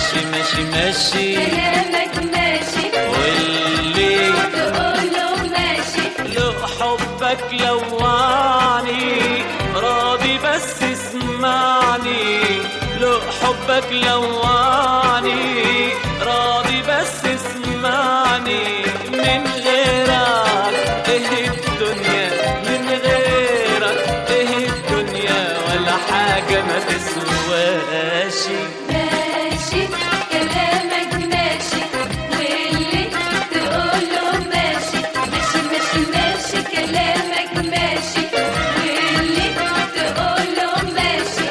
ماشي ماشي ماشي كلامك ماشي واللي تقوله ماشي لو حبك لواني راضي بس اسمعني لو حبك لواني راضي بس اسمعني من غيرك ايه الدنيا من غيرك ايه الدنيا ولا حاجة ما تسواش ماشي كلامك ماشي واللي تقوله ماشي ماشي ماشي ماشي كلامك ماشي واللي تقوله ماشي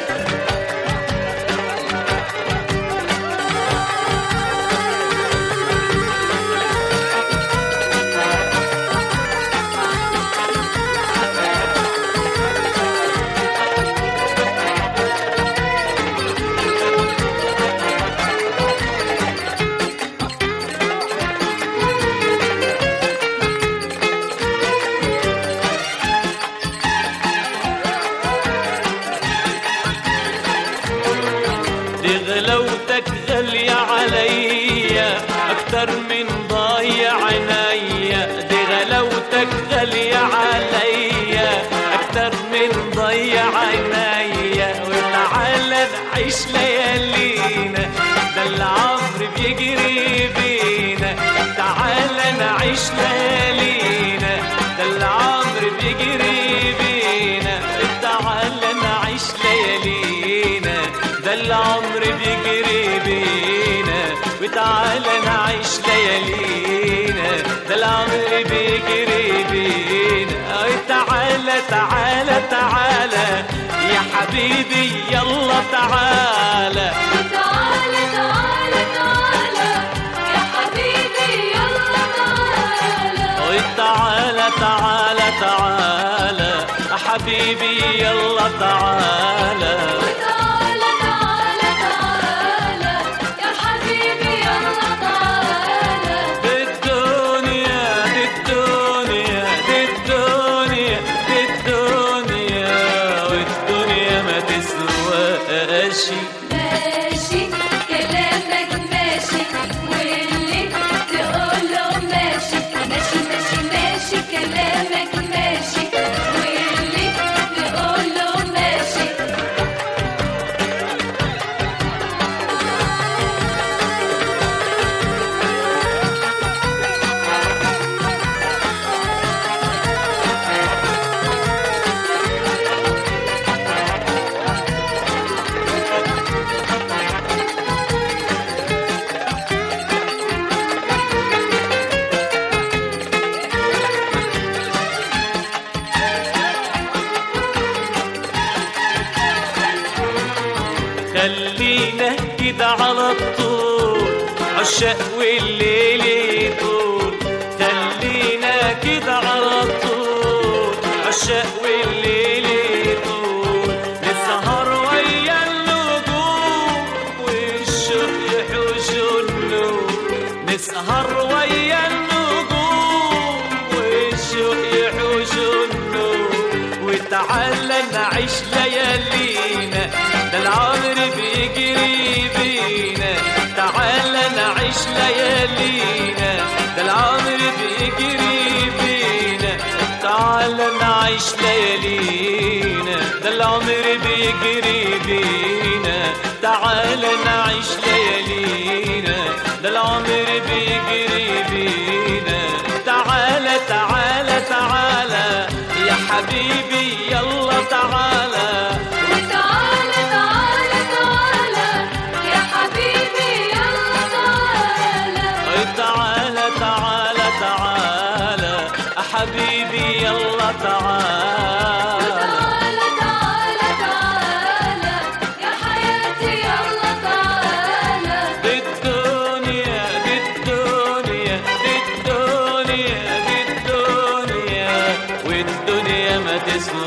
دي غلوتك غالية عليا أكتر من ضايع عينيا دي غلوتك غالية عليا أكتر من ضايع عينيا وتعالى نعيش ليالينا ده العمر بيجري بينا تعالى نعيش ليالينا ده العمر بيجري بينا تعالى نعيش ليالينا ده العمر بيجري بينا وتعالى نعيش ليالينا ده العمر بيجري بينا تعالى تعالى تعالى يا حبيبي يلا تعالى تعالى تعالى تعالى يا حبيبي يلا تعالى تعالى تعالى تعالى يا حبيبي يلا تعالى تعالى تعالى تعالى يا حبيبي يلا تعالى دي الدنيا دي الدنيا دي الدنيا دي الدنيا والدنيا ما تسواش ماشي كلامك ماشي واللي تقوله ماشي ماشي ماشي ماشي كلامك ماشي واللي تقوله ماشي خلينا كده على طول عشاق والليل يطول خلينا كده على طول عشاق والليل يطول نسهر ويا النجوم والشوق يحوش النور نسهر ويا النجوم والشوق يحوش النور وتعالى نعيش ليالينا ده العمر بيجري بينا تعالى نعيش ليالينا ده العمر بيجري بينا تعالى نعيش ليالينا ده العمر بيجري بينا تعالى نعيش ليالينا ده العمر بيجري بينا تعالى تعالى تعالى يا حبيبي يلا تعالى وتعالى تعالى تعالى يا حبيبي يلا تعالى تعالى تعالى تعالى يا حبيبي يلا تعالى تعالى تعالى تعالى يا حياتي يلا تعالى دي الدنيا دي الدنيا دي الدنيا دي الدنيا والدنيا ما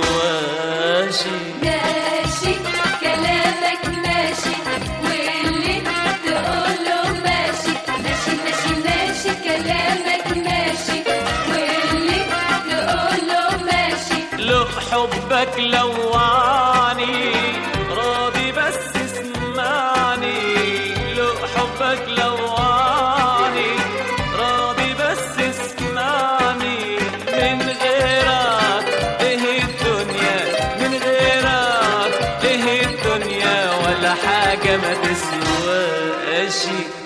تسواش ماشي كلامك ماشي واللي تقوله ماشي ماشي ماشي ماشي كلامك ماشي واللي تقوله ماشي لو حبك لواني راضي بس اسمعني لو حبك ماشي